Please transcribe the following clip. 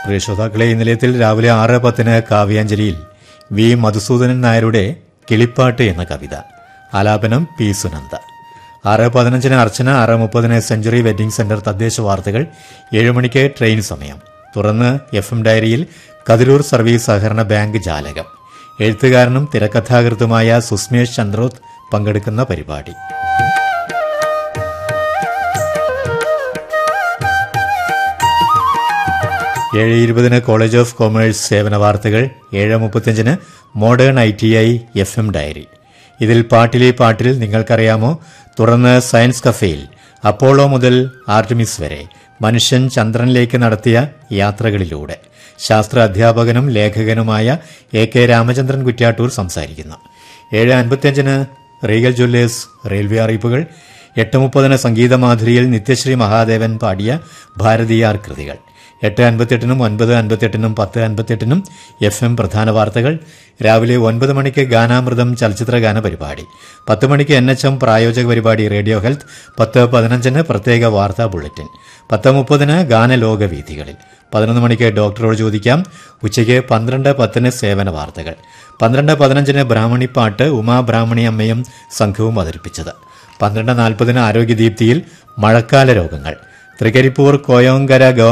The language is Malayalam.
പ്രിയ ശ്രോതാക്കളെ ഈ നിലയത്തിൽ രാവിലെ ആറ് പത്തിന് കാവ്യാഞ്ജലിയിൽ വി മധുസൂദനൻ നായരുടെ കിളിപ്പാട്ട് എന്ന കവിത ആലാപനം പി സുനന്ദ ആറ് പതിനഞ്ചിന് അർച്ചന ആറ് മുപ്പതിന് സെഞ്ചുറി വെഡ്ഡിംഗ് സെന്റർ തദ്ദേശ വാർത്തകൾ ഏഴ് മണിക്ക് ട്രെയിൻ സമയം തുറന്ന് എഫ് എം ഡയറിയിൽ കതിരൂർ സർവീസ് സഹകരണ ബാങ്ക് ജാലകം എഴുത്തുകാരനും തിരക്കഥാകൃത്തുമായ സുസ്മേഷ് ചന്ദ്രോത്ത് പങ്കെടുക്കുന്ന പരിപാടി ഏഴ് ഇരുപതിന് കോളേജ് ഓഫ് കൊമേഴ്സ് സേവന വാർത്തകൾ ഏഴ് മുപ്പത്തിയഞ്ചിന് modern I T I F M diary ഇതിൽ പാട്ടിലെ പാട്ടിൽ നിങ്ങൾക്കറിയാമോ തുറന്ന് സയൻസ് കഫേയിൽ അപ്പോളോ മുതൽ ആർട്ടിമിസ് വരെ മനുഷ്യൻ ചന്ദ്രനിലേക്ക് നടത്തിയ യാത്രകളിലൂടെ ശാസ്ത്ര അധ്യാപകനും ലേഖകനുമായ എ കെ രാമചന്ദ്രൻ കുറ്റ്യാട്ടൂർ സംസാരിക്കുന്നു ഏഴ് അൻപത്തിയഞ്ചിന് റീഗൽ ജ്വല്ലേഴ്സ് റെയിൽവേ അറിയിപ്പുകൾ എട്ട് മുപ്പതിന് സംഗീതമാധുരിയിൽ നിത്യശ്രീ മഹാദേവൻ പാടിയ ഭാരതീയാർ കൃതികൾ എട്ട് അൻപത്തെട്ടിനും ഒൻപത് അൻപത്തെട്ടിനും പത്ത് അൻപത്തെട്ടിനും എഫ് എം പ്രധാന വാർത്തകൾ രാവിലെ ഒൻപത് മണിക്ക് ഗാനാമൃതം ചലച്ചിത്ര ഗാന പരിപാടി പത്ത് മണിക്ക് എൻ എച്ച് എം പ്രായോജക പരിപാടി റേഡിയോ ഹെൽത്ത് പത്ത് പതിനഞ്ചിന് പ്രത്യേക വാർത്താ ബുള്ളറ്റിൻ പത്ത് മുപ്പതിന് ഗാനലോകവേദികളിൽ പതിനൊന്ന് മണിക്ക് ഡോക്ടറോട് ചോദിക്കാം ഉച്ചയ്ക്ക് പന്ത്രണ്ട് പത്തിന് സേവന വാർത്തകൾ പന്ത്രണ്ട് പതിനഞ്ചിന് ബ്രാഹ്മണിപ്പാട്ട് ഉമാ ബ്രാഹ്മണി അമ്മയും സംഘവും അവതരിപ്പിച്ചത് പന്ത്രണ്ട് നാൽപ്പതിന് ആരോഗ്യദീപ്തിയിൽ മഴക്കാല രോഗങ്ങൾ തൃക്കരിപ്പൂർ കോയോങ്കര ഗവ